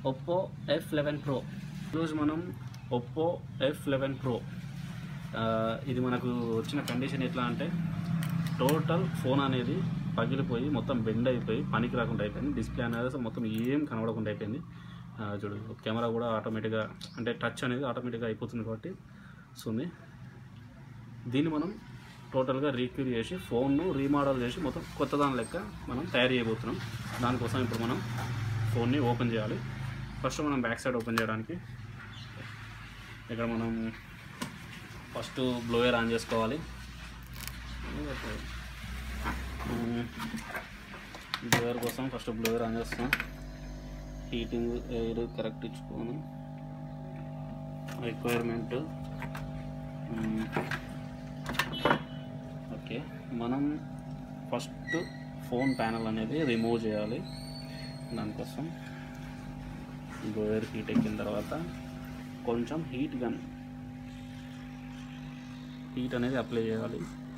Oppo F eleven pro ఈరోజు మనం Oppo F eleven pro ఇది మనకు వచ్చిన కండిషన్ ఎట్లా అంటే టోటల్ ఫోన్ అనేది పగిలిపోయి మొత్తం బెండ్ అయిపోయి పనికి రాకుండా అయిపోయింది డిస్ప్లే అనేది అసలు మొత్తం ఏం కనబడకుండా అయిపోయింది ఆ, చూడు కెమెరా కూడా ఆటోమేటిక్గా అంటే టచ్ అనేది ఆటోమేటిక్గా అయిపోతుంది కాబట్టి వస్తుంది దీన్ని మనం టోటల్గా రీక్యూర్ చేసి ఫోన్ను రీమోడల్ చేసి మొత్తం కొత్త దాని లెక్క మనం తయారు చేయబోతున్నాం దానికోసం ఇప్పుడు మనం ఫోన్ని ఓపెన్ చేయాలి ఫస్ట్ మనం బ్యాక్ సైడ్ ఓపెన్ చేయడానికి ఇక్కడ మనం ఫస్ట్ బ్లోయర్ ఆన్ చేసుకోవాలి బ్లోయర్ కోసం ఫస్ట్ బ్లోయర్ ఆన్ చేస్తాం హీటింగ్ ఎయిర్ కరెక్ట్ ఇచ్చుకోను రిక్వైర్మెంట్ ఓకే మనం ఫస్ట్ ఫోన్ ప్యానల్ అనేది రిమూవ్ చేయాలి దానికోసం బ్లోయర్ హీట్ ఎక్కిన తర్వాత కొంచెం హీట్ గన్ హీట్ అనేది అప్లై చేయాలి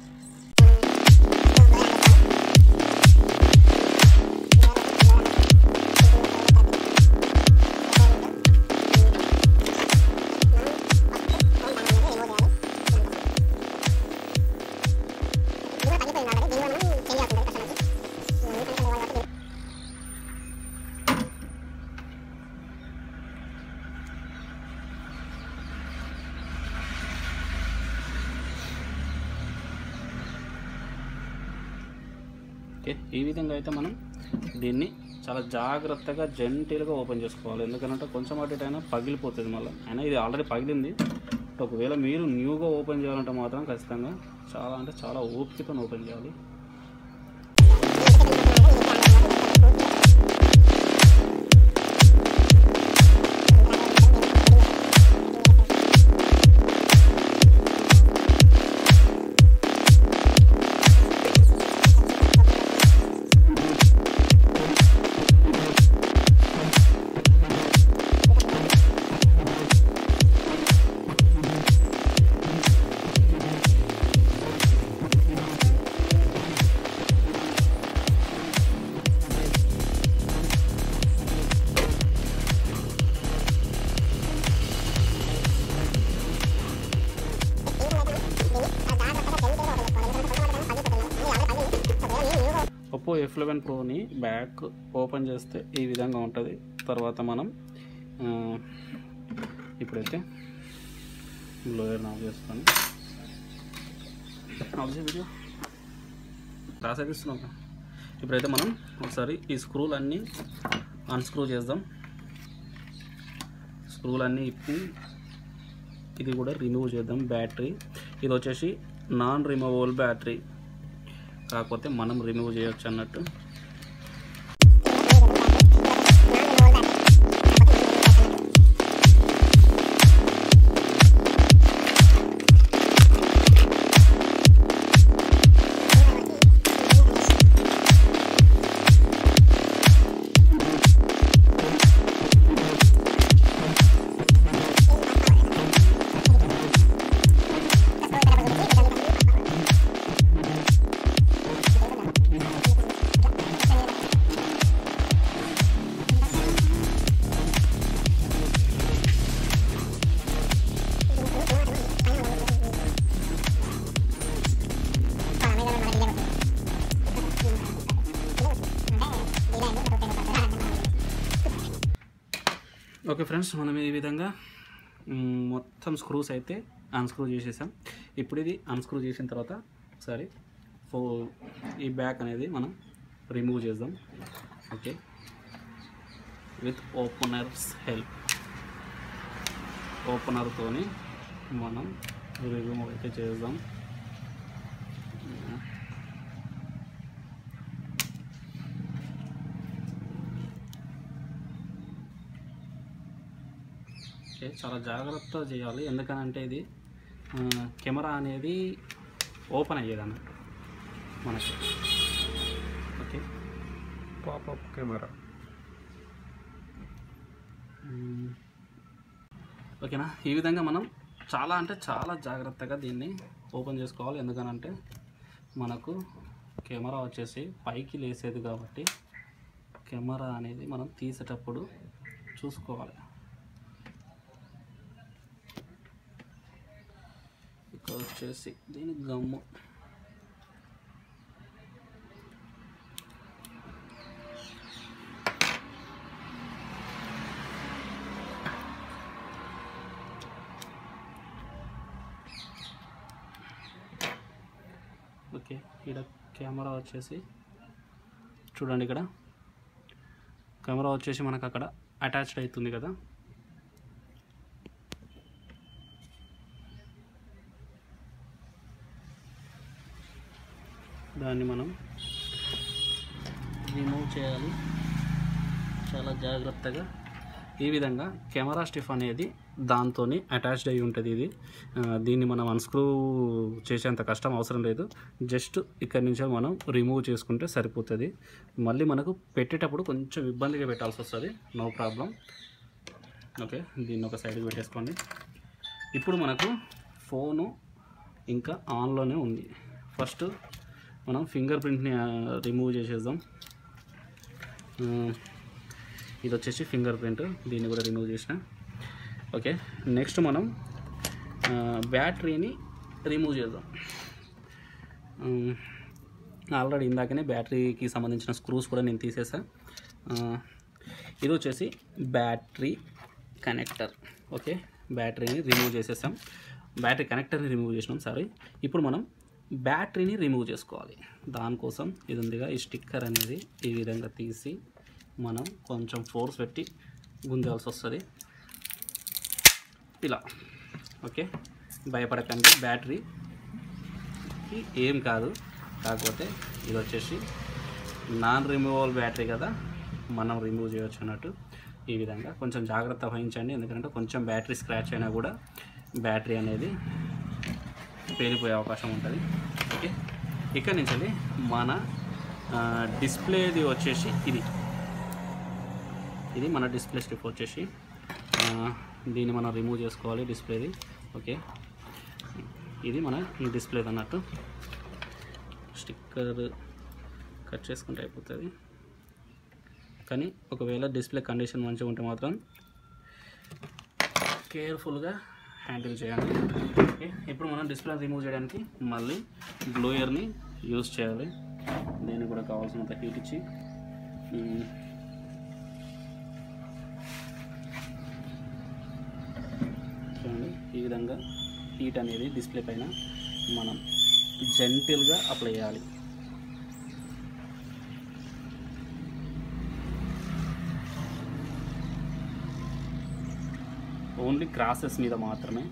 ఓకే ఈ విధంగా అయితే మనం దీన్ని చాలా జాగ్రత్తగా జెంటిల్గా ఓపెన్ చేసుకోవాలి ఎందుకంటే కొంచెం అటు ఇటు అయినా పగిలిపోతుంది మళ్ళీ అయినా ఇది ఆల్రెడీ పగిలింది ఒకవేళ మీరు న్యూగా ఓపెన్ చేయాలంటే మాత్రం ఖచ్చితంగా చాలా అంటే చాలా ఓపికతో ఓపెన్ చేయాలి ఒప్పో ఎఫ్ లెవెన్ ప్రోని బ్యాక్ ఓపెన్ చేస్తే ఈ విధంగా ఉంటుంది తర్వాత మనం ఆ, ఇప్పుడైతే లోయర్ ఆఫ్ చేసుకొని ఆఫ్ చేయి వీడియో క్లాస్ అయితే ఇస్తున్నాం కదా. ఇప్పుడైతే మనం ఒకసారి ఈ స్క్రూలు అన్నీ అన్స్క్రూ చేద్దాం స్క్రూలు అన్నీ ఇప్పి ఇది కూడా రిమూవ్ చేద్దాం బ్యాటరీ ఇది వచ్చేసి నాన్ రిమూవబుల్ బ్యాటరీ కాకపోతే మనం రిమూవ్ చేయొచ్చు అన్నట్టు ఓకే ఫ్రెండ్స్ మనం ఈ విధంగా మ్, మొత్తం స్క్రూస్ అయితే అన్స్క్రూ చేసేసాం ఇప్పుడు ఇది అన్స్క్రూ చేసిన తర్వాత ఒకసారి ఫో ఈ బ్యాక్ అనేది మనం రిమూవ్ చేద్దాం ఓకే విత్ ఓపెనర్స్ హెల్ప్ ఓపెనర్తోని మనం రిమూవ్ అయితే చేద్దాం ఓకే చాలా జాగ్రత్తగా చేయాలి ఎందుకనంటే ఇది ఆ, కెమెరా అనేది ఓపెన్ అయ్యేదన్న మనకి ఓకే పాపప్ కెమెరా మ్మ్. ఓకేనా ఈ విధంగా మనం చాలా అంటే చాలా జాగ్రత్తగా దీన్ని ఓపెన్ చేసుకోవాలి ఎందుకనంటే మనకు కెమెరా వచ్చేసి పైకి లేసేది కాబట్టి కెమెరా అనేది మనం తీసేటప్పుడు చూసుకోవాలి ఇక్కడ వచ్చేసి దీని గమ్ము ఓకే ఇక్కడ కెమెరా వచ్చేసి చూడండి ఇక్కడ కెమెరా వచ్చేసి మనకు అక్కడ అటాచ్డ్ అవుతుంది కదా దాన్ని మనం రిమూవ్ చేయాలి చాలా జాగ్రత్తగా ఈ విధంగా కెమెరా స్టిఫ్ అనేది దాంతో అటాచ్డ్ అయి ఉంటుంది ఇది ఆ, దీన్ని మనం అన్స్క్రూ చేసేంత కష్టం అవసరం లేదు జస్ట్ ఇక్కడి నుంచి మనం రిమూవ్ చేసుకుంటే సరిపోతుంది మళ్ళీ మనకు పెట్టేటప్పుడు కొంచెం ఇబ్బందిగా పెట్టాల్సి వస్తుంది నో ప్రాబ్లం ఓకే దీన్ని ఒక సైడ్కి పెట్టేసుకోండి ఇప్పుడు మనకు ఫోను ఇంకా ఆన్లోనే ఉంది ఫస్ట్ మనం ఫింగర్ ప్రింట్ని రిమూవ్ చేసేద్దాం ఆ, ఇది వచ్చేసి ఫింగర్ ప్రింట్ దీన్ని కూడా రిమూవ్ చేసిన ఓకే నెక్స్ట్ మనం ఆ, బ్యాటరీని రిమూవ్ చేద్దాం ఉమ్, ఆల్రెడీ ఇందాకనే బ్యాటరీకి సంబంధించిన స్క్రూస్ కూడా నేను తీసేసా ఆ, ఇది వచ్చేసి బ్యాటరీ కనెక్టర్ ఓకే బ్యాటరీని రిమూవ్ చేసేసాం బ్యాటరీ కనెక్టర్ని రిమూవ్ చేసినాం సారీ ఇప్పుడు మనం బ్యాటరీని రిమూవ్ చేసుకోవాలి దానికోసం ఇది ఉందిగా ఈ స్టిక్కర్ అనేది ఈ విధంగా తీసి మనం కొంచెం ఫోర్స్ పెట్టి గుంజాల్సి వస్తుంది ఇలా ఓకే భయపడకండి బ్యాటరీ ఏం కాదు కాకపోతే ఇది వచ్చేసి నాన్ రిమూవబుల్ బ్యాటరీ కదా మనం రిమూవ్ చేయొచ్చు అన్నట్టు ఈ విధంగా కొంచెం జాగ్రత్త వహించండి ఎందుకంటే కొంచెం బ్యాటరీ స్క్రాచ్ అయినా కూడా బ్యాటరీ అనేది పేలిపోయే అవకాశం ఉంటుంది ఓకే ఇక్కడ నుంచి మన ఆ, డిస్ప్లేది వచ్చేసి ఇది ఇది మన డిస్ప్లే స్ట్రిప్ వచ్చేసి ఆ, దీన్ని మనం రిమూవ్ చేసుకోవాలి డిస్ప్లేది ఓకే ఇది మన ఈ డిస్ప్లేది అన్నట్టు స్టిక్కర్ కట్ చేసుకుంటే అయిపోతుంది కానీ ఒకవేళ డిస్ప్లే కండిషన్ మంచిగా ఉంటే మాత్రం కేర్ఫుల్గా హ్యాండిల్ చేయాలి ఓకే ఇప్పుడు మనం డిస్ప్లే రిమూవ్ చేయడానికి మళ్ళీ బ్లోయర్ని యూస్ చేయాలి దీనికి కూడా కావాల్సినంత హీట్ ఇచ్చి ఉమ్, చూడండి ఈ విధంగా హీట్ అనేది డిస్ప్లే పైన మనం జెంటిల్గా అప్లై చేయాలి ఓన్లీ క్రాసెస్ మీద మాత్రమే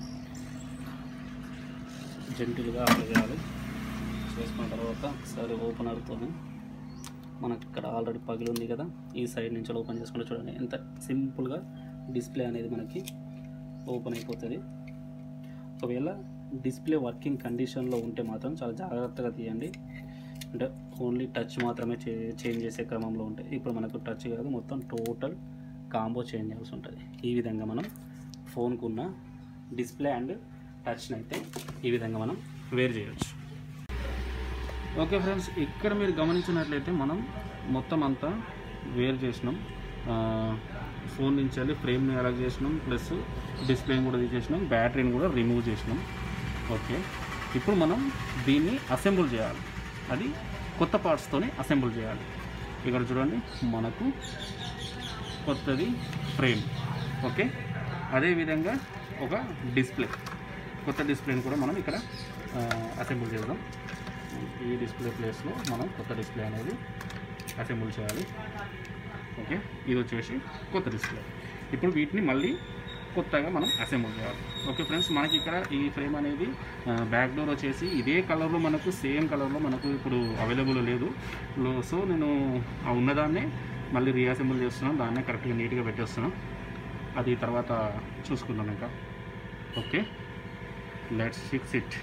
జెంటిల్గా అప్లై చేయాలి చేసుకున్న తర్వాత ఒకసారి ఓపెనర్తో మనకు ఇక్కడ ఆల్రెడీ పగిలి ఉంది కదా ఈ సైడ్ నుంచి ఓపెన్ చేసుకుంటే చూడండి ఎంత సింపుల్గా డిస్ప్లే అనేది మనకి ఓపెన్ అయిపోతుంది ఒకవేళ డిస్ప్లే వర్కింగ్ కండిషన్లో ఉంటే మాత్రం చాలా జాగ్రత్తగా తీయండి అంటే ఓన్లీ టచ్ మాత్రమే చే చేంజ్ చేసే క్రమంలో ఉంటాయి ఇప్పుడు మనకు టచ్ కాదు మొత్తం టోటల్ కాంబో చేంజ్ చేయాల్సి ఉంటుంది ఈ విధంగా మనం ఫోన్కు ఉన్న డిస్ప్లే అండ్ టచ్ని అయితే ఈ విధంగా మనం వేరు చేయొచ్చు ఓకే ఫ్రెండ్స్ ఇక్కడ మీరు గమనించినట్లయితే మనం మొత్తం అంతా వేరు చేసినాం ఆ, ఫోన్ నుంచి వెళ్ళి ఫ్రేమ్ని అలగ్ చేసినాం ప్లస్ డిస్ప్లేని కూడా తీసేసినాం బ్యాటరీని కూడా రిమూవ్ చేసినాం ఓకే ఇప్పుడు మనం దీన్ని అసెంబుల్ చేయాలి అది కొత్త పార్ట్స్తోనే అసెంబుల్ చేయాలి ఇక్కడ చూడండి మనకు కొత్తది ఫ్రేమ్ ఓకే అదేవిధంగా ఒక డిస్ప్లే కొత్త డిస్ప్లేని కూడా మనం ఇక్కడ అసెంబుల్ చేద్దాం ఈ డిస్ప్లే ప్లేస్లో మనం కొత్త డిస్ప్లే అనేది అసెంబుల్ చేయాలి ఓకే ఇది వచ్చేసి కొత్త డిస్ప్లే ఇప్పుడు వీటిని మళ్ళీ కొత్తగా మనం అసెంబుల్ చేయాలి ఓకే ఫ్రెండ్స్ మనకి ఇక్కడ ఈ ఫ్రేమ్ అనేది బ్యాక్ డోర్ వచ్చేసి ఇదే కలర్లో మనకు సేమ్ కలర్లో మనకు ఇప్పుడు అవైలబుల్ లేదు లో- సో నేను ఆ ఉన్నదాన్నే మళ్ళీ రీఅసెంబుల్ చేస్తున్నాను దాన్నే కరెక్ట్గా నీట్గా పెట్టేస్తున్నాను అది తర్వాత చూసుకుందాం ఇంకా okay let's fix it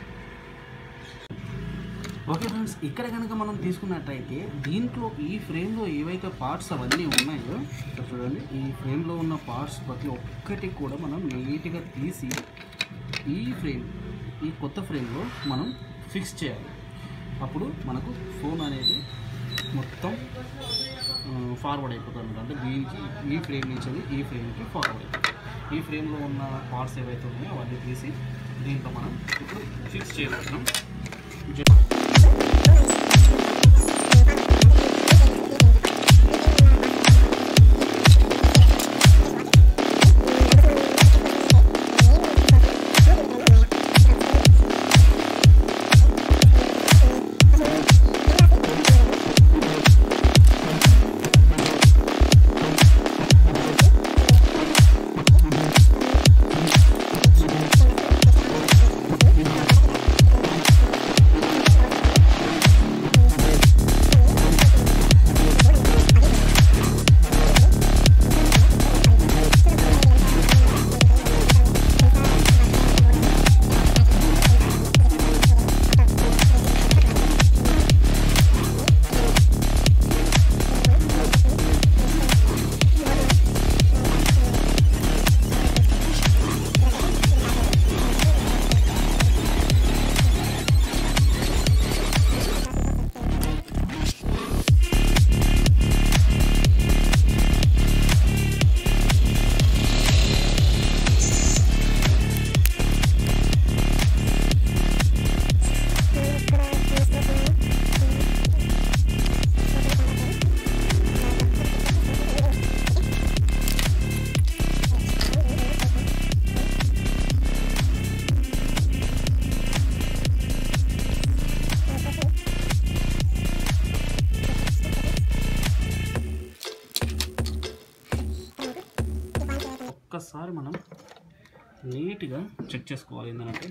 okay friends ఇక్కడ కనుక మనం తీసుకున్నట్టయితే దీంట్లో ఈ ఫ్రేమ్లో ఏవైతే పార్ట్స్ అవన్నీ ఉన్నాయో ఇక్కడ చూడండి ఈ ఫ్రేమ్లో ఉన్న పార్ట్స్ ప్రతి ఒక్కటి కూడా మనం నీట్గా తీసి ఈ ఫ్రేమ్ ఈ కొత్త ఫ్రేమ్లో మనం ఫిక్స్ చేయాలి అప్పుడు మనకు ఫోన్ అనేది మొత్తం ఫార్వర్డ్ అయిపోతుంది అనమాట అంటే దీనికి ఈ ఫ్రేమ్ నుంచి అది ఈ ఫ్రేమ్కి ఫార్వర్డ్ అయిపోతుంది ఈ ఫ్రేమ్లో ఉన్న పార్ట్స్ ఏవైతే ఉన్నాయో అవన్నీ తీసి దీంట్లో మనం ఇప్పుడు ఫిక్స్ చేయబోతున్నాం ఒక్కసారి మనం నీట్గా చెక్ చేసుకోవాలి ఏంటంటే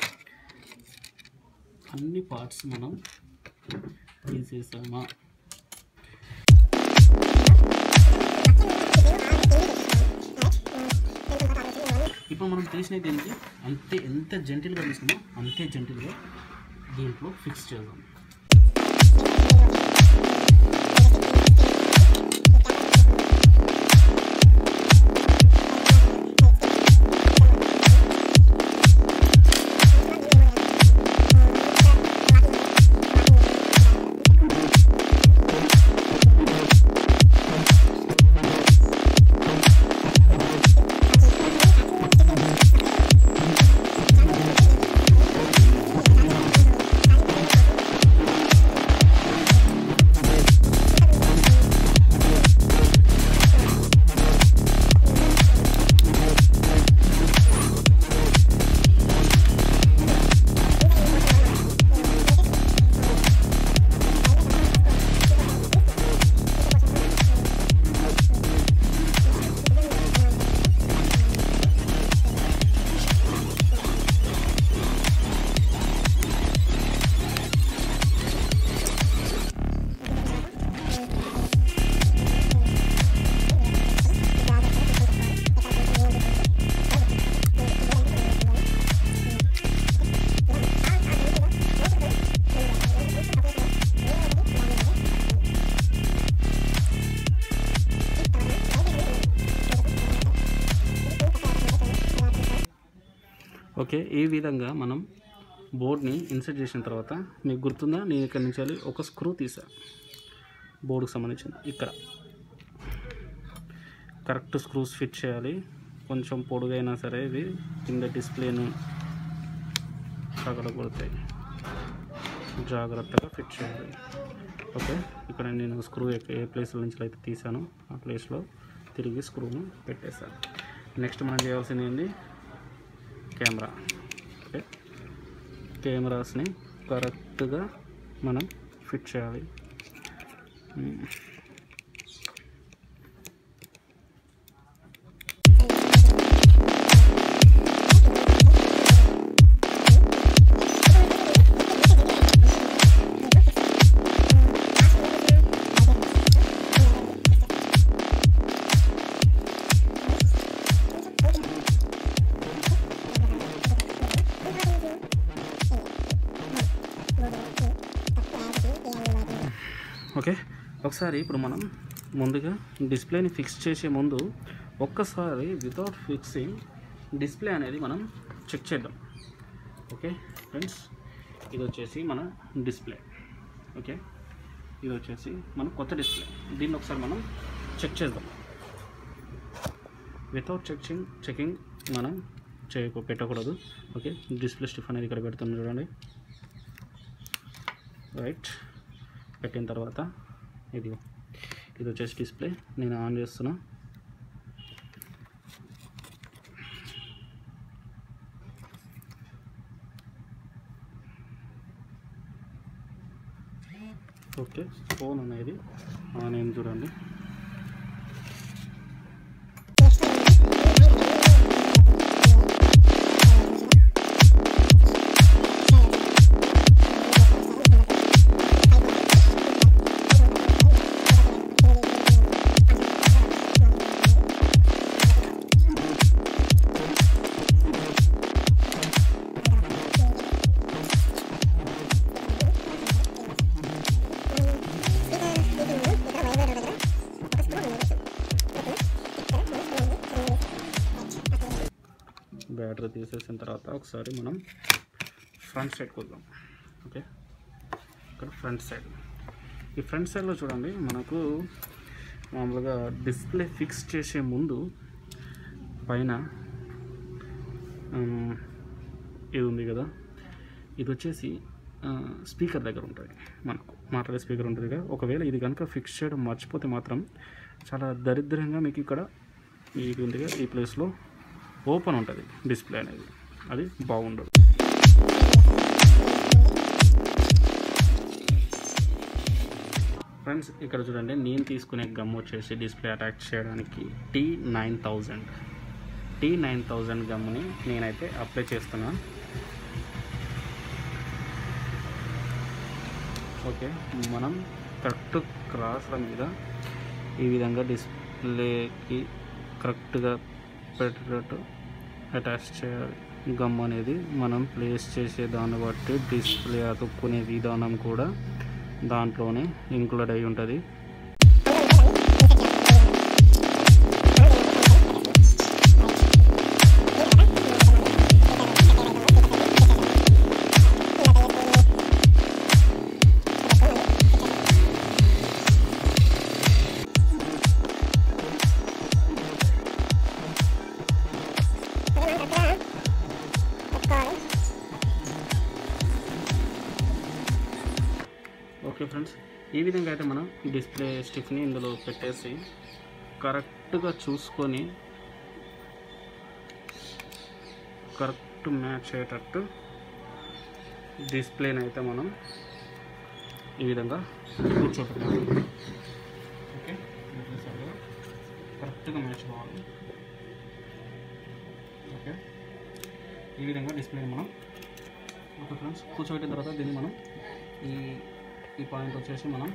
అన్ని పార్ట్స్ మనం తీసేసామా ఇప్పుడు మనం తీసిన దీనికి అంతే ఎంత జెంటిల్గా తీసినామో అంతే జెంటిల్గా దీంట్లో ఫిక్స్ చేద్దాం ఓకే ఈ విధంగా మనం బోర్డ్ని ఇన్సర్ట్ చేసిన తర్వాత మీకు గుర్తుందా నేను ఇక్కడ నుంచి వెళ్ళి ఒక స్క్రూ తీసా బోర్డుకి సంబంధించింది ఇక్కడ కరెక్ట్ స్క్రూస్ ఫిట్ చేయాలి కొంచెం పొడుగైనా సరే ఇవి కింద డిస్ప్లేను పగలగొడతాయి జాగ్రత్తగా ఫిట్ చేయాలి ఓకే ఇక్కడ నేను స్క్రూ ఏ ప్లేస్ల నుంచి అయితే తీసానో ఆ ప్లేస్లో తిరిగి స్క్రూను పెట్టేశాను నెక్స్ట్ మనం చేయాల్సింది ఏంటి కెమెరా ఓకే కెమెరాస్ని కరెక్ట్గా మనం ఫిట్ చేయాలి మ్మ్. ఓకే ఒకసారి ఇప్పుడు మనం ముందుగా డిస్ప్లేని ఫిక్స్ చేసే ముందు ఒక్కసారి వితౌట్ ఫిక్సింగ్ డిస్ప్లే అనేది మనం చెక్ చేద్దాం ఓకే ఫ్రెండ్స్ ఇది వచ్చేసి మన డిస్ప్లే ఓకే ఇది వచ్చేసి మనం కొత్త డిస్ప్లే దీన్ని ఒకసారి మనం చెక్ చేద్దాం వితౌట్ చెకింగ్ చెకింగ్ మనం చేయకు పెట్టకూడదు ఓకే డిస్ప్లే స్టిఫ్ అనేది ఇక్కడ పెడుతున్నాం చూడండి రైట్ పెట్టిన తర్వాత ఇది ఇది వచ్చేసి డిస్ప్లే నేను ఆన్ చేస్తున్నా ఓకే ఫోన్ అనేది ఆన్ అయింది చూడండి బ్యాటరీ తీసేసిన తర్వాత ఒకసారి మనం ఫ్రంట్ సైడ్ కొద్దాం ఓకే ఇక్కడ ఫ్రంట్ సైడ్ ఈ ఫ్రంట్ సైడ్లో చూడండి మనకు మామూలుగా డిస్ప్లే ఫిక్స్ చేసే ముందు పైన ఉమ్, ఇది ఉంది కదా ఇది వచ్చేసి స్పీకర్ దగ్గర ఉంటుంది మనకు మాట్లాడే స్పీకర్ ఉంటుంది కదా ఒకవేళ ఇది కనుక ఫిక్స్ చేయడం మర్చిపోతే మాత్రం చాలా దరిద్రంగా మీకు ఇక్కడ ఇది ఉంది కదా ఈ ప్లేస్లో ఓపెన్ ఉంటుంది డిస్ప్లే అనేది అది బాగుండదు ఫ్రెండ్స్ ఇక్కడ చూడండి నేను తీసుకునే గమ్ వచ్చేసి డిస్ప్లే అటాచ్ చేయడానికి T nine thousand T nine thousand గమ్ని నేనైతే అప్లై చేస్తున్నా ఓకే మనం కరెక్ట్ క్రాస్ల మీద ఈ విధంగా డిస్ప్లేకి కరెక్ట్గా పెట్టేటట్టు అటాచ్ చేయాలి గమ్ అనేది మనం ప్లేస్ చేసే దాన్ని బట్టి డిస్ప్లే అతుక్కునే విధానం కూడా దాంట్లోనే ఇంక్లూడ్ అయి ఉంటుంది ఓకే ఫ్రెండ్స్ ఈ విధంగా అయితే మనం డిస్ప్లే స్టిఫ్ని ఇందులో పెట్టేసి కరెక్ట్గా చూసుకొని కరెక్ట్ మ్యాచ్ అయ్యేటట్టు డిస్ప్లేని అయితే మనం ఈ విధంగా కూర్చోబెట్టాలి ఓకే కరెక్ట్గా మ్యాచ్ కావాలి ఓకే ఈ విధంగా డిస్ప్లేని మనం ఓకే ఫ్రెండ్స్ కూర్చోబెట్టిన తర్వాత దీన్ని మనం ఈ ఈ పాయింట్ వచ్చేసి మనం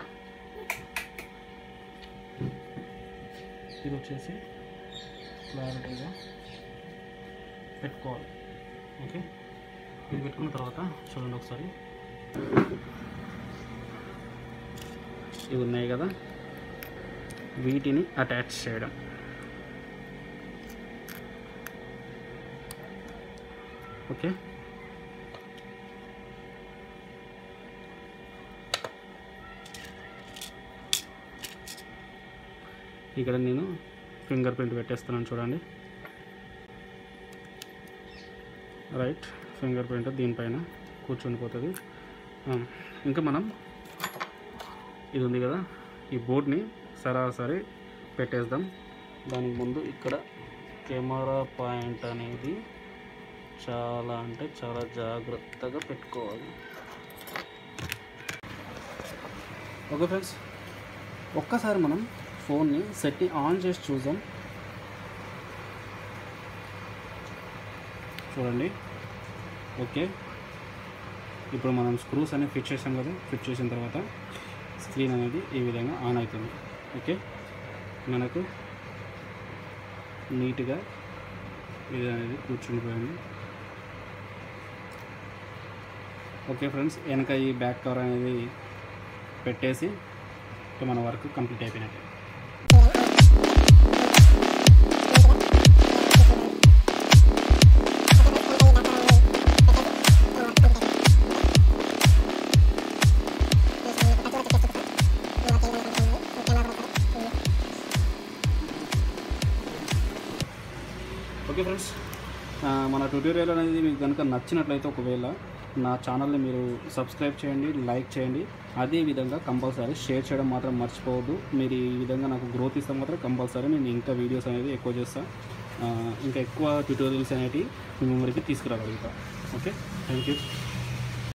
ఇది వచ్చేసి క్లారిటీగా పెట్టుకోవాలి ఓకే ఇది పెట్టుకున్న తర్వాత చూడండి ఒకసారి ఇవి ఉన్నాయి కదా వీటిని అటాచ్ చేయడం ఓకే ఇక్కడ నేను ఫింగర్ ప్రింట్ పెట్టేస్తున్నాను చూడండి రైట్ ఫింగర్ ప్రింట్ దీనిపైన కూర్చుండిపోతుంది ఆ, ఇంకా మనం ఇది ఉంది కదా ఈ బోర్డ్ని సరాసరి పెట్టేద్దాం దానికి ముందు ఇక్కడ కెమెరా పాయింట్ అనేది చాలా అంటే చాలా జాగ్రత్తగా పెట్టుకోవాలి ఓకే ఫ్రెండ్స్ ఒక్కసారి మనం ఫోన్ని సెట్ని ఆన్ చేసి చూద్దాం చూడండి ఓకే ఇప్పుడు మనం స్క్రూస్ అనేవి ఫిట్ చేసాం కదా ఫిట్ చేసిన తర్వాత స్క్రీన్ అనేది ఈ విధంగా ఆన్ అవుతుంది ఓకే మనకు నీట్గా ఇది అనేది కూర్చునిపోయింది ఓకే ఫ్రెండ్స్ వెనక ఈ బ్యాక్ కవర్ అనేది పెట్టేసి ఇక మన వర్క్ కంప్లీట్ అయిపోయినట్టే ఓకే ఫ్రెండ్స్ ఆ, మన ట్యూటోరియల్ అనేది మీకు కనుక నచ్చినట్లయితే ఒకవేళ నా ఛానల్ని మీరు సబ్స్క్రైబ్ చేయండి లైక్ చేయండి అదే విధంగా కంపల్సరీ షేర్ చేయడం మాత్రం మర్చిపోవద్దు మీరు ఈ విధంగా నాకు గ్రోత్ ఇస్తే మాత్రం కంపల్సరీ నేను ఇంకా వీడియోస్ అనేది ఎక్కువ చేస్తాను ఇంకా ఎక్కువ ట్యూటోరియల్స్ అనేవి మీ మెమరీకి తీసుకురాగలుగుతా ఓకే థ్యాంక్ యూ